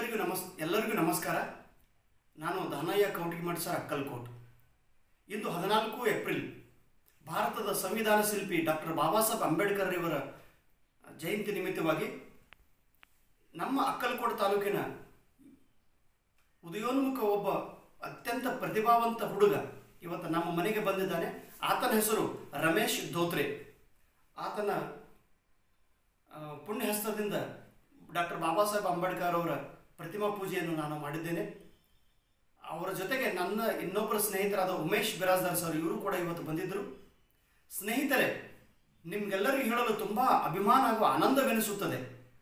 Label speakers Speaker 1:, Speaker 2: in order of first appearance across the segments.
Speaker 1: ಎಲ್ಲರಿಗೂ ನಮಸ್ ಎಲ್ಲರಿಗೂ ನಮಸ್ಕಾರ ನಾನು ಧನಯ್ಯ ಕೌಟಿಮಠ್ ಸರ್ ಅಕ್ಕಲ್ಕೋಟ್ ಇಂದು ಹದಿನಾಲ್ಕು ಏಪ್ರಿಲ್ ಭಾರತದ ಸಂವಿಧಾನ ಶಿಲ್ಪಿ ಡಾಕ್ಟರ್ ಬಾಬಾ ಸಾಹೇಬ್ ಅಂಬೇಡ್ಕರ್ ಇವರ ಜಯಂತಿ ನಿಮಿತ್ತವಾಗಿ ನಮ್ಮ ಅಕ್ಕಲ್ಕೋಟ್ ತಾಲೂಕಿನ ಉದಯೋನ್ಮುಖ ಒಬ್ಬ ಅತ್ಯಂತ ಪ್ರತಿಭಾವಂತ ಹುಡುಗ ಇವತ್ತು ನಮ್ಮ ಮನೆಗೆ ಬಂದಿದ್ದಾನೆ ಆತನ ಹೆಸರು ರಮೇಶ್ ಧೋತ್ರೆ ಆತನ ಆ, ಪುಣ್ಯ ಹಸ್ತದಿಂದ ಡಾಕ್ಟರ್ ಬಾಬಾ ಸಾಹೇಬ್ ಅಂಬೇಡ್ಕರ್ ಅವರ ಪ್ರತಿಮಾ ಪೂಜೆಯನ್ನು ನಾನು ಮಾಡಿದ್ದೇನೆ ಅವರ ಜೊತೆಗೆ ನನ್ನ ಇನ್ನೊಬ್ಬರ ಸ್ನೇಹಿತರಾದ ಉಮೇಶ್ ಬಿರಾಜ್ದಾರ್ ಸರ್ ಇವರು ಕೂಡ ಇವತ್ತು ಬಂದಿದ್ದರು ಸ್ನೇಹಿತರೆ ನಿಮ್ಗೆಲ್ಲರಿಗೂ ಹೇಳಲು ತುಂಬ ಅಭಿಮಾನ ಹಾಗೂ ಆನಂದವೆನಿಸುತ್ತದೆ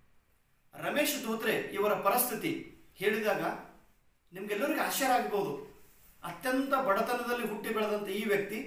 Speaker 1: ರಮೇಶ್ ಧೋತ್ರೆ ಇವರ ಪರಿಸ್ಥಿತಿ ಹೇಳಿದಾಗ ನಿಮ್ಗೆಲ್ಲರಿಗೂ ಆಶ್ಚರ್ಯ ಆಗ್ಬೋದು ಅತ್ಯಂತ ಬಡತನದಲ್ಲಿ ಹುಟ್ಟಿ ಬೆಳೆದಂಥ ಈ ವ್ಯಕ್ತಿ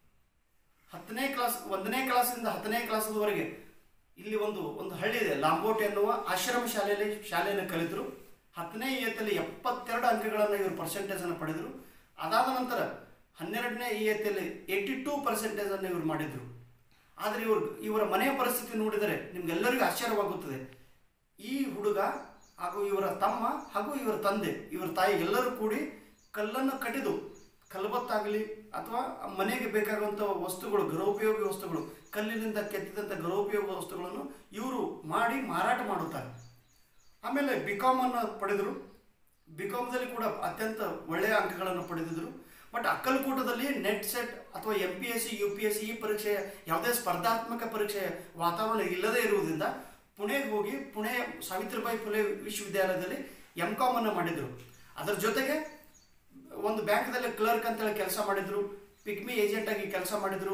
Speaker 1: ಹತ್ತನೇ ಕ್ಲಾಸ್ ಒಂದನೇ ಕ್ಲಾಸಿಂದ ಹತ್ತನೇ ಕ್ಲಾಸ್ವರೆಗೆ ಇಲ್ಲಿ ಒಂದು ಒಂದು ಹಳ್ಳಿ ಇದೆ ಲಾಂಬೋಟ್ ಎನ್ನುವ ಆಶ್ರಮ ಶಾಲೆಯಲ್ಲಿ ಶಾಲೆಯನ್ನು ಕಲಿತರು ಹತ್ತನೇ ಇಯತ್ತಲ್ಲಿ ಎಪ್ಪತ್ತೆರಡು ಅಂಕಗಳನ್ನು ಇವರು ಪರ್ಸೆಂಟೇಜನ್ನು ಪಡೆದರು ಅದಾದ ನಂತರ ಹನ್ನೆರಡನೇ ಇಯತ್ತಲ್ಲಿ ಏಯ್ಟಿ ಟೂ ಪರ್ಸೆಂಟೇಜನ್ನು ಇವರು ಮಾಡಿದರು ಆದರೆ ಇವರು ಇವರ ಮನೆಯ ಪರಿಸ್ಥಿತಿ ನೋಡಿದರೆ ನಿಮ್ಗೆಲ್ಲರಿಗೂ ಆಶ್ಚರ್ಯವಾಗುತ್ತದೆ ಈ ಹುಡುಗ ಹಾಗೂ ಇವರ ತಮ್ಮ ಹಾಗೂ ಇವರ ತಂದೆ ಇವರ ತಾಯಿ ಎಲ್ಲರೂ ಕೂಡಿ ಕಲ್ಲನ್ನು ಕಟ್ಟಿದು ಕಲ್ಬತ್ತಾಗಲಿ ಅಥವಾ ಮನೆಗೆ ಬೇಕಾಗುವಂಥ ವಸ್ತುಗಳು ಗೃಹೋಪಯೋಗಿ ವಸ್ತುಗಳು ಕಲ್ಲಿನಿಂದ ಕೆತ್ತಿದಂಥ ಗೃಹೋಪಯೋಗ ವಸ್ತುಗಳನ್ನು ಇವರು ಮಾಡಿ ಮಾರಾಟ ಮಾಡುತ್ತಾರೆ ಆಮೇಲೆ ಬಿ ಕಾಮನ್ನು ಪಡೆದರು ಬಿ ಕಾಮ್ದಲ್ಲಿ ಕೂಡ ಅತ್ಯಂತ ಒಳ್ಳೆಯ ಅಂಕಗಳನ್ನು ಪಡೆದಿದ್ದರು ಬಟ್ ಅಕ್ಕಲಕೂಟದಲ್ಲಿ ನೆಟ್ ಸೆಟ್ ಅಥವಾ M P S C U P S C ಈ ಪರೀಕ್ಷೆಯ ಯಾವುದೇ ಸ್ಪರ್ಧಾತ್ಮಕ ಪರೀಕ್ಷೆಯ ವಾತಾವರಣ ಇಲ್ಲದೇ ಇರುವುದರಿಂದ ಪುಣೆಗೆ ಹೋಗಿ ಪುಣೆ ಸಾವಿತ್ರಿಬಾಯಿ ಫುಲೆ ವಿಶ್ವವಿದ್ಯಾಲಯದಲ್ಲಿ ಎಂ ಕಾಮನ್ನು ಮಾಡಿದರು ಅದರ ಜೊತೆಗೆ ಒಂದು ಬ್ಯಾಂಕ್ದಲ್ಲಿ ಕ್ಲರ್ಕ್ ಅಂತೇಳಿ ಕೆಲಸ ಮಾಡಿದ್ರು ಪಿಗ್ಮಿ ಏಜೆಂಟ್ ಆಗಿ ಕೆಲಸ ಮಾಡಿದ್ರು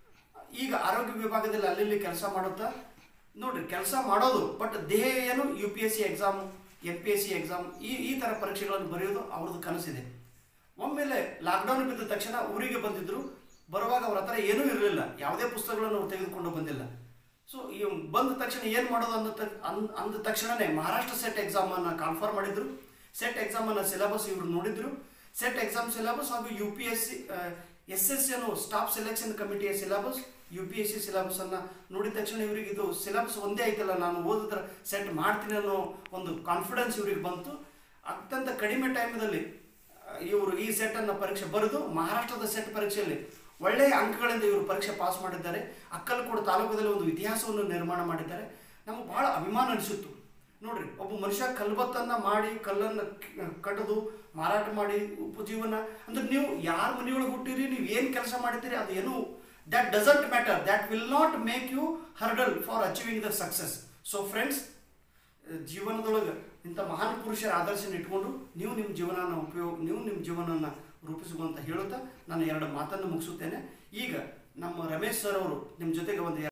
Speaker 1: ಈಗ ಆರೋಗ್ಯ ವಿಭಾಗದಲ್ಲಿ ಅಲ್ಲಿ ಕೆಲಸ ಮಾಡುತ್ತಾ ನೋಡ್ರಿ ಕೆಲಸ ಮಾಡೋದು ಬಟ್ ದೇಹ ಏನು U P S C exam M P S C exam ಈ ಈ ಥರ ಪರೀಕ್ಷೆಗಳನ್ನು ಬರೆಯೋದು ಅವ್ರದ್ದು ಕನಸಿದೆ ಒಮ್ಮೆಲೆ ಲಾಕ್ಡೌನ್ ಬಿದ್ದ ತಕ್ಷಣ ಊರಿಗೆ ಬಂದಿದ್ರು ಬರುವಾಗ ಅವ್ರ ಹತ್ರ ಏನೂ ಇರಲಿಲ್ಲ ಯಾವುದೇ ಪುಸ್ತಕಗಳನ್ನು ಅವ್ರು ತೆಗೆದುಕೊಂಡು ಬಂದಿಲ್ಲ ಸೊ ಈ ಬಂದ ತಕ್ಷಣ ಏನು ಮಾಡೋದು ಅಂದ ತ- ಅಂದ್- ಅಂದ ತಕ್ಷಣನೇ ಮಹಾರಾಷ್ಟ್ರ ಸೆಟ್ ಎಕ್ಸಾಮನ್ನು ಕಾನ್ಫರ್ಮ್ ಮಾಡಿದ್ರು ಸೆಟ್ ಎಕ್ಸಾಮನ್ನು ಸಿಲೆಬಸ್ ಇವರು ನೋಡಿದ್ರು ಸೆಟ್ ಎಕ್ಸಾಮ್ ಸಿಲೆಬಸ್ ಹಾಗೂ U P S C S S C ಅನ್ನೋ ಸ್ಟಾಫ್ ಸೆಲೆಕ್ಷನ್ ಕಮಿಟಿಯ syllabus U P S C syllabus ಅನ್ನ ನೋಡಿದ ತಕ್ಷಣ ಇವರಿಗೆ ಇದು ಸಿಲೆಬಸ್ ಒಂದೇ ಆಯ್ತಲ್ಲ ನಾನು ಓದಿದ್ರೆ ಸೆಟ್ ಮಾಡ್ತೀನಿ ಅನ್ನೋ ಒಂದು ಕಾನ್ಫಿಡೆನ್ಸ್ ಇವರಿಗೆ ಬಂತು ಅತ್ಯಂತ ಕಡಿಮೆ ಟೈಮಲ್ಲಿ ಇವರು ಈ ಸೆಟ್ ಅನ್ನ ಪರೀಕ್ಷೆ ಬರೆದು ಮಹಾರಾಷ್ಟ್ರದ ಸೆಟ್ ಪರೀಕ್ಷೆಯಲ್ಲಿ ಒಳ್ಳೆಯ ಅಂಕಗಳಿಂದ ಇವರು ಪರೀಕ್ಷೆ ಪಾಸ್ ಮಾಡಿದ್ದಾರೆ ಅಕ್ಕಲಕೋಡು ತಾಲೂಕದಲ್ಲಿ ಒಂದು ಇತಿಹಾಸವನ್ನು ನಿರ್ಮಾಣ ಮಾಡಿದ್ದಾರೆ ನಮಗೆ ಬಹಳ ಅಭಿಮಾನ ಅನಿಸಿತ್ತು ನೋಡ್ರಿ ಒಬ್ಬ ಮನುಷ್ಯ ಕಲ್ಬತ್ತನ್ನ ಮಾಡಿ ಕಲ್ಲನ್ನು ಕ- ಕಡಿದು ಮಾರಾಟ ಮಾಡಿ ಉಪಜೀವನ ಅಂದ್ರೆ ನೀವು ಯಾರ ಮನೆಯೊಳಗೆ ಹುಟ್ಟಿರಿ ನೀವು ಏನು ಕೆಲಸ ಮಾಡಿದ್ದೀರಿ ಅದು ಏನು that doesn't matter that will not make you hurdle for achieving the success so friends ಜೀವನದೊಳಗೆ ಇಂಥ ಮಹಾನ್ ಪುರುಷರ ಆದರ್ಶನ ಇಟ್ಕೊಂಡು ನೀವು ನಿಮ್ಮ ಜೀವನನ ಉಪಯೋಗ ನೀವು ನಿಮ್ಮ ಜೀವನನ ರೂಪಿಸುವಂತ ಹೇಳುತ್ತಾ ನಾನು ಎರಡು ಮಾತನ್ನು ಮುಗಿಸುತ್ತೇನೆ ಈಗ ನಮ್ಮ ರಮೇಶ್ ಸರ್ ಅವರು ನಿಮ್ಮ ಜೊತೆಗೆ ಒಂದು